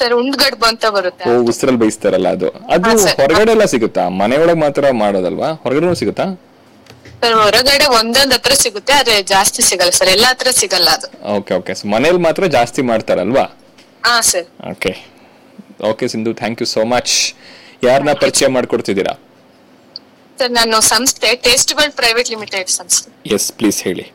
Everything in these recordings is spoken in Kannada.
ಸರ್ ಉಂಡ್ಗಡ್ಬು ಅಂತ ಬರುತ್ತೆ ಓ ಉಸಿರಲ್ಲಿ ಬೇಯಿಸ್ತಾರಲ್ಲ ಅದು ಅದು ಹಾ, ಸರ್. ಹೊರಗಡೆ ಎಲ್ಲ ಸಿಗುತ್ತಾ ಮನೆಯೊಳಗೆ ಮಾತ್ರ ಮಾಡೋದಲ್ವಾ ಹೊರಗಡೆ ಸಿಗುತ್ತಾ ಸರ್ ಹೊರಗಡೆ ಒಂದೊಂದ್ ಹತ್ರ ಸಿಗುತ್ತೆ ಆದ್ರೆ ಜಾಸ್ತಿ ಸಿಗಲ್ಲ ಸರ್ ಎಲ್ಲಾ ಹತ್ರ ಸಿಗಲ್ಲ ಅದು ಓಕೆ ಓಕೆ ಸೊ ಮನೇಲಿ ಮಾತ್ರ ಜಾಸ್ತಿ ಮಾಡ್ತಾರಲ್ವಾ ಹಾ sir okay okay Sindhu thank you so much ಯಾರನ್ನ ಪರಿಚಯ ಮಾಡ್ಕೊಡ್ತಿದ್ದೀರಾ ಸರ್ ನಾನು ಸಂಸ್ಥೆ ಟೇಸ್ಟ್ ವರ್ಲ್ಡ್ ಪ್ರೈವೇಟ್ ಲಿಮಿಟೆಡ್ ಸಂಸ್ಥೆ ಎಸ್ ಪ್ಲೀಸ್ ಹೇಳಿ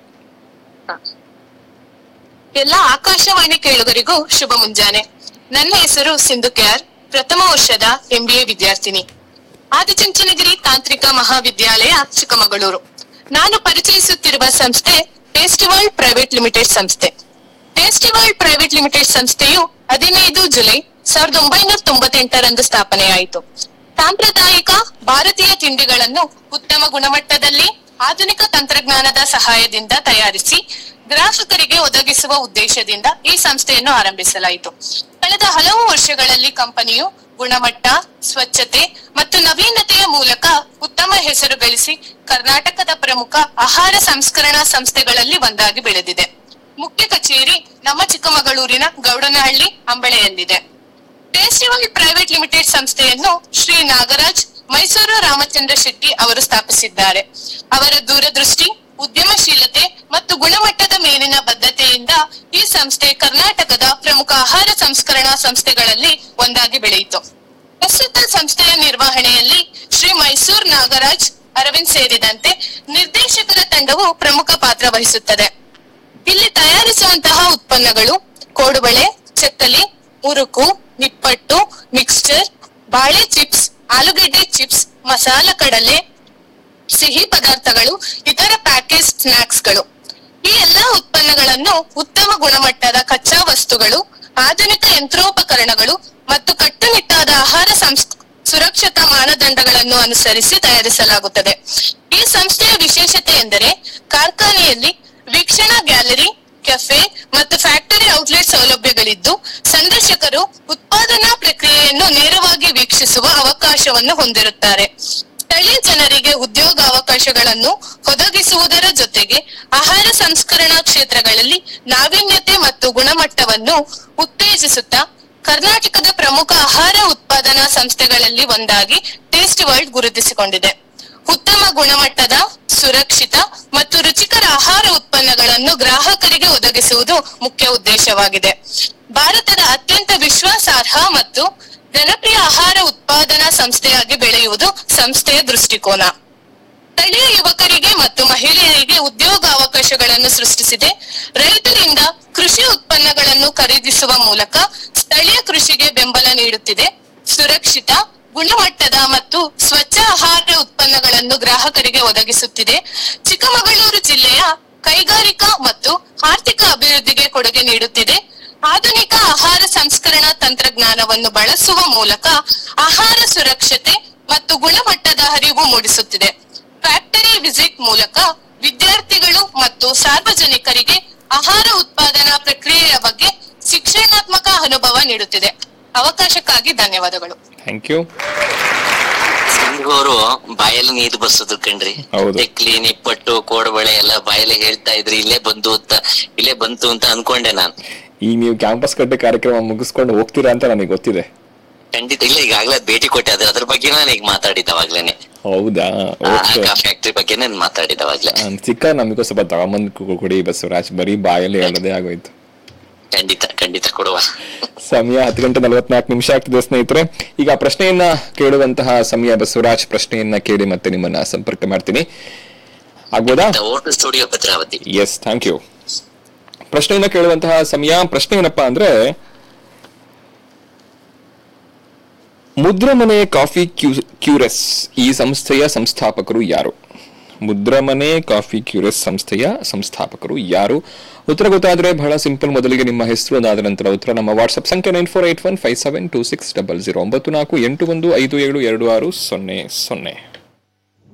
ಎಲ್ಲ ಆಕಾಶವಾಣಿ ಕೇಳುಗರಿಗೂ ಶುಭ ಮುಂಜಾನೆ ನನ್ನ ಹೆಸರು ಸಿಂಧು ಕೆಆರ್ ಪ್ರಥಮ ವರ್ಷದ ಎಂಬಿಎ ವಿದ್ಯಾರ್ಥಿನಿ ಆದಿಚುಂಚನಗಿರಿ ತಾಂತ್ರಿಕ ಮಹಾವಿದ್ಯಾಲಯ ಚಿಕ್ಕಮಗಳೂರು ನಾನು ಪರಿಚಯಿಸುತ್ತಿರುವ ಸಂಸ್ಥೆ ಟೇಸ್ಟ್ ವರ್ಲ್ಡ್ ಪ್ರೈವೇಟ್ ಲಿಮಿಟೆಡ್ ಸಂಸ್ಥೆ ಟೇಸ್ಟ್ ವರ್ಲ್ಡ್ ಪ್ರೈವೇಟ್ ಲಿಮಿಟೆಡ್ ಸಂಸ್ಥೆಯು ಹದಿನೈದು ಜುಲೈ ಸಾವಿರದ ಒಂಬೈನೂರ ತೊಂಬತ್ತೆಂಟರಂದು ಸ್ಥಾಪನೆಯಾಯಿತು ಸಾಂಪ್ರದಾಯಿಕ ಭಾರತೀಯ ತಿಂಡಿಗಳನ್ನು ಉತ್ತಮ ಗುಣಮಟ್ಟದಲ್ಲಿ ಆಧುನಿಕ ತಂತ್ರಜ್ಞಾನದ ಸಹಾಯದಿಂದ ತಯಾರಿಸಿ ಗ್ರಾಹಕರಿಗೆ ಒದಗಿಸುವ ಉದ್ದೇಶದಿಂದ ಈ ಸಂಸ್ಥೆಯನ್ನು ಆರಂಭಿಸಲಾಯಿತು ಕಳೆದ ಹಲವು ವರ್ಷಗಳಲ್ಲಿ ಕಂಪನಿಯು ಗುಣಮಟ್ಟ ಸ್ವಚ್ಛತೆ ಮತ್ತು ನವೀನತೆಯ ಮೂಲಕ ಉತ್ತಮ ಹೆಸರು ಗಳಿಸಿ ಕರ್ನಾಟಕದ ಪ್ರಮುಖ ಆಹಾರ ಸಂಸ್ಕರಣಾ ಸಂಸ್ಥೆಗಳಲ್ಲಿ ಒಂದಾಗಿ ಬೆಳೆದಿದೆ ಮುಖ್ಯ ಕಚೇರಿ ನಮ್ಮ ಚಿಕ್ಕಮಗಳೂರಿನ ಗೌಡನಹಳ್ಳಿ ಅಂಬಳೆಯಲ್ಲಿದೆ ಟೇಸ್ಟಿವಲ್ ಪ್ರೈವೇಟ್ ಲಿಮಿಟೆಡ್ ಸಂಸ್ಥೆಯನ್ನು ಶ್ರೀ ನಾಗರಾಜ್ ಮೈಸೂರು ರಾಮಚಂದ್ರ ಶೆಟ್ಟಿ ಅವರು ಸ್ಥಾಪಿಸಿದ್ದಾರೆ ಅವರ ದೂರದೃಷ್ಟಿ ಉದ್ಯಮಶೀಲತೆ ಮತ್ತು ಗುಣಮಟ್ಟದ ಮೇಲಿನ ಬದ್ಧತೆಯಿಂದ ಈ ಸಂಸ್ಥೆ ಕರ್ನಾಟಕದ ಪ್ರಮುಖ ಆಹಾರ ಸಂಸ್ಕರಣಾ ಸಂಸ್ಥೆಗಳಲ್ಲಿ ಒಂದಾಗಿ ಬೆಳೆಯಿತು ಪ್ರಸ್ತುತ ಸಂಸ್ಥೆಯ ನಿರ್ವಹಣೆಯಲ್ಲಿ ಶ್ರೀ ಮೈಸೂರ್ ನಾಗರಾಜ್ ಅರವಿಂದ್ ಸೇರಿದಂತೆ ನಿರ್ದೇಶಕರ ತಂಡವು ಪ್ರಮುಖ ಪಾತ್ರ ವಹಿಸುತ್ತದೆ ಇಲ್ಲಿ ತಯಾರಿಸುವಂತಹ ಉತ್ಪನ್ನಗಳು ಕೋಡುಬಳೆ ಚಕ್ಕಲಿ ಮುರುಕು ನಿಪ್ಪಟ್ಟು ಮಿಕ್ಸ್ಚರ್ ಬಾಳೆ ಚಿಪ್ಸ್ ಆಲೂಗೆಡ್ಡೆ ಚಿಪ್ಸ್ ಮಸಾಲ ಕಡಲೆ ಸಿಹಿ ಪದಾರ್ಥಗಳು ಇತರ ಪ್ಯಾಕೇಜ್ ಸ್ನಾಕ್ಸ್ಗಳು ಈ ಎಲ್ಲಾ ಉತ್ಪನ್ನಗಳನ್ನು ಉತ್ತಮ ಗುಣಮಟ್ಟದ ಕಚ್ಚಾ ವಸ್ತುಗಳು ಆಧುನಿಕ ಯಂತ್ರೋಪಕರಣಗಳು ಮತ್ತು ಕಟ್ಟುನಿಟ್ಟಾದ ಆಹಾರ ಸಂಸ್ ಸುರಕ್ಷತಾ ಮಾನದಂಡಗಳನ್ನು ಅನುಸರಿಸಿ ತಯಾರಿಸಲಾಗುತ್ತದೆ ಈ ಸಂಸ್ಥೆಯ ವಿಶೇಷತೆ ಎಂದರೆ ಕಾರ್ಖಾನೆಯಲ್ಲಿ ವೀಕ್ಷಣಾ ಗ್ಯಾಲರಿ ಕೆಫೆ ಮತ್ತು ಫ್ಯಾಕ್ಟರಿ ಔಟ್ಲೆಟ್ ಸೌಲಭ್ಯಗಳಿದ್ದು ಸಂದರ್ಶಕರು ಉತ್ಪಾದನಾ ಪ್ರಕ್ರಿಯೆಯನ್ನು ನೇರವಾಗಿ ವೀಕ್ಷಿಸುವ ಅವಕಾಶವನ್ನು ಹೊಂದಿರುತ್ತಾರೆ ಸ್ಥಳೀಯ ಜನರಿಗೆ ಉದ್ಯೋಗ ಅವಕಾಶಗಳನ್ನು ಒದಗಿಸುವುದರ ಜೊತೆಗೆ ಆಹಾರ ಸಂಸ್ಕರಣಾ ಕ್ಷೇತ್ರಗಳಲ್ಲಿ ನಾವೀನ್ಯತೆ ಮತ್ತು ಗುಣಮಟ್ಟವನ್ನು ಉತ್ತೇಜಿಸುತ್ತಾ ಕರ್ನಾಟಕದ ಪ್ರಮುಖ ಆಹಾರ ಉತ್ಪಾದನಾ ಸಂಸ್ಥೆಗಳಲ್ಲಿ ಒಂದಾಗಿ ಟೇಸ್ಟ್ ವರ್ಲ್ಡ್ ಗುರುತಿಸಿಕೊಂಡಿದೆ ಉತ್ತಮ ಗುಣಮಟ್ಟದ ಸುರಕ್ಷಿತ ಮತ್ತು ರುಚಿಕರ ಆಹಾರ ಉತ್ಪನ್ನಗಳನ್ನು ಗ್ರಾಹಕರಿಗೆ ಒದಗಿಸುವುದು ಮುಖ್ಯ ಉದ್ದೇಶವಾಗಿದೆ ಭಾರತದ ಅತ್ಯಂತ ವಿಶ್ವಾಸಾರ್ಹ ಮತ್ತು ಜನಪ್ರಿಯ ಆಹಾರ ಉತ್ಪಾದನಾ ಸಂಸ್ಥೆಯಾಗಿ ಬೆಳೆಯುವುದು ಸಂಸ್ಥೆಯ ದೃಷ್ಟಿಕೋನ ಸ್ಥಳೀಯ ಯುವಕರಿಗೆ ಮತ್ತು ಮಹಿಳೆಯರಿಗೆ ಉದ್ಯೋಗ ಅವಕಾಶಗಳನ್ನು ಸೃಷ್ಟಿಸಿದೆ ರೈತರಿಂದ ಕೃಷಿ ಉತ್ಪನ್ನಗಳನ್ನು ಖರೀದಿಸುವ ಮೂಲಕ ಸ್ಥಳೀಯ ಕೃಷಿಗೆ ಬೆಂಬಲ ನೀಡುತ್ತಿದೆ ಸುರಕ್ಷಿತ ಗುಣಮಟ್ಟದ ಮತ್ತು ಸ್ವಚ್ಛ ಆಹಾರ ಉತ್ಪನ್ನಗಳನ್ನು ಗ್ರಾಹಕರಿಗೆ ಒದಗಿಸುತ್ತಿದೆ ಚಿಕ್ಕಮಗಳೂರು ಜಿಲ್ಲೆಯ ಕೈಗಾರಿಕಾ ಮತ್ತು ಆರ್ಥಿಕ ಅಭಿವೃದ್ಧಿಗೆ ಕೊಡುಗೆ ನೀಡುತ್ತಿದೆ ಆಧುನಿಕ ಆಹಾರ ಸಂಸ್ಕರಣಾ ತಂತ್ರಜ್ಞಾನವನ್ನು ಬಳಸುವ ಮೂಲಕ ಆಹಾರ ಸುರಕ್ಷತೆ ಮತ್ತು ಗುಣಮಟ್ಟದ ಅರಿವು ಮೂಡಿಸುತ್ತಿದೆ ಫ್ಯಾಕ್ಟರಿ ವಿಸಿಟ್ ಮೂಲಕ ವಿದ್ಯಾರ್ಥಿಗಳು ಮತ್ತು ಸಾರ್ವಜನಿಕರಿಗೆ ಆಹಾರ ಉತ್ಪಾದನಾ ಪ್ರಕ್ರಿಯೆಯ ಬಗ್ಗೆ ಶಿಕ್ಷಣಾತ್ಮಕ ಅನುಭವ ನೀಡುತ್ತಿದೆ ಅವಕಾಶಕ್ಕಾಗಿ ಧನ್ಯವಾದಗಳು ಥ್ಯಾಂಕ್ ಯು ಸಿಂಧು ಅವರು ಬಾಯಲ್ಲಿ ನೀರು ಬಸ್ಸೋದು ಕಣ್ರಿ ಹೌದು. ತೆಕ್ಲಿ ನಿಪ್ಪಟ್ಟು ಕೋಡಬಳೆ ಎಲ್ಲ ಬಾಯಲ್ಲಿ ಹೇಳ್ತಾ ಇದ್ರಿ ಇಲ್ಲೇ ಬಂತು ಅಂತ ಇಲ್ಲೇ ಬಂತು ಅಂತ ಅನ್ಕೊಂಡೆ ನಾನು ಈಗ ನೀವು ಕ್ಯಾಂಪಸ್ ಕಟ್ಟೆ ಕಾರ್ಯಕ್ರಮ ಮುಗಿಸ್ಕೊಂಡು ಹೋಗ್ತೀರಾ ಅಂತ ನನಗೆ ಗೊತ್ತಿದೆ ಖಂಡಿತ ಇಲ್ಲ ಈಗಾಗ್ಲೇ ಭೇಟಿ ಕೊಟ್ಟೆ ಅದ್ರ ಅದ್ರ ಬಗ್ಗೆ ನಾನು ಈಗ ಮಾತಾಡಿದವಾಗ್ಲೇನೆ ಹೌದಾ ಓಕೆ ಫ್ಯಾಕ್ಟ್ರಿ ಬಗ್ಗೆ ನಾನು ಮಾತಾಡಿದವಾಗ್ಲೇ ಚಿಕ್ಕ ನಮಗೂ ಸ್ವಲ್ಪ ತಗೊಂಬಂದ್ ಕು- ಕೊಡಿ ಬಸವರಾಜ್ ಬರೀ ಬಾಯಲ್ಲಿ ಹೇಳೋದೇ ಆಗೋಯ್ತು ಖಂಡಿತ ಖಂಡಿತ ಕೊಡುವ ಸಮಯ ಹತ್ತು ಗಂಟೆ ನಲವತ್ನಾಲ್ಕು ನಿಮಿಷ ಆಗ್ತಿದೆ ಸ್ನೇಹಿತರೆ ಈಗ ಪ್ರಶ್ನೆಯನ್ನ ಕೇಳುವಂತಹ ಸಮಯ ಬಸವರಾಜ್ ಪ್ರಶ್ನೆಯನ್ನ ಕೇಳಿ ಮತ್ತೆ ನಿಮ್ಮನ್ನ ಸಂಪರ್ಕ ಮಾಡ್ತೀನಿ ಆಗ್ಬೋದಾ ಓಟು studio Bhadravathi yes thank you ಪ್ರಶ್ನೆಯನ್ನ ಕೇಳುವಂತಹ ಸಮಯ ಪ್ರಶ್ನೆ ಏನಪ್ಪಾ ಅಂದ್ರೆ ಮುದ್ರಮನೆ ಕಾಫಿ ಕ್ಯೂ- ಕ್ಯೂರೆಸ್ ಈ ಸಂಸ್ಥೆಯ ಸಂಸ್ಥಾಪಕರು ಯಾರು ಮುದ್ರಮನೆ ಕಾಫಿ ಕ್ಯೂರೆಸ್ ಸಂಸ್ಥೆಯ ಸಂಸ್ಥಾಪಕರು ಯಾರು ಉತ್ತರ ಗೊತ್ತಾದ್ರೆ ಬಹಳ ಸಿಂಪಲ್ ಮೊದಲಿಗೆ ನಿಮ್ಮ ಹೆಸರು ಅದಾದ ನಂತರ ಉತ್ತರ ನಮ್ಮ ವಾಟ್ಸ್ಆಪ್ ಸಂಖ್ಯೆ nine four eight one five seven two six double zero ಒಂಬತ್ತು ನಾಲ್ಕು ಎಂಟು ಒಂದು ಐದು ಏಳು ಎರಡು ಆರು ಸೊನ್ನೆ ಸೊನ್ನೆ